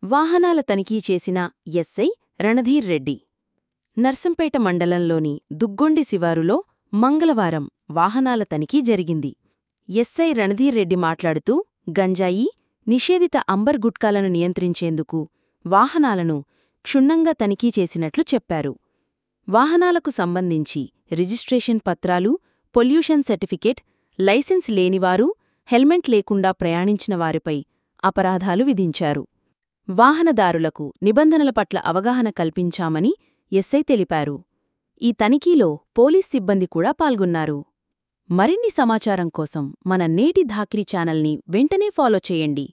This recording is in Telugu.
వాహనాల తనిఖీ చేసిన ఎస్ఐ రణధీర్ రెడ్డి నర్సంపేట మండలంలోని దుగ్గొండి శివారులో మంగళవారం వాహనాల తనిఖీ జరిగింది ఎస్ఐ రణధీర్ రెడ్డి మాట్లాడుతూ గంజాయి నిషేధిత అంబర్ గుట్కాలను నియంత్రించేందుకు వాహనాలను క్షుణ్ణంగా తనిఖీ చేసినట్లు చెప్పారు వాహనాలకు సంబంధించి రిజిస్ట్రేషన్ పత్రాలు పొల్యూషన్ సర్టిఫికేట్ లైసెన్స్ లేనివారు హెల్మెట్ లేకుండా ప్రయాణించిన వారిపై అపరాధాలు విధించారు వాహనదారులకు నిబంధనల పట్ల అవగాహన కల్పించామని ఎస్ఐ తెలిపారు ఈ తనిఖీలో పోలీస్ సిబ్బంది కూడా పాల్గొన్నారు మరిన్ని సమాచారం కోసం మన నేటి ధాక్రీ ఛానల్ని వెంటనే ఫాలో చేయండి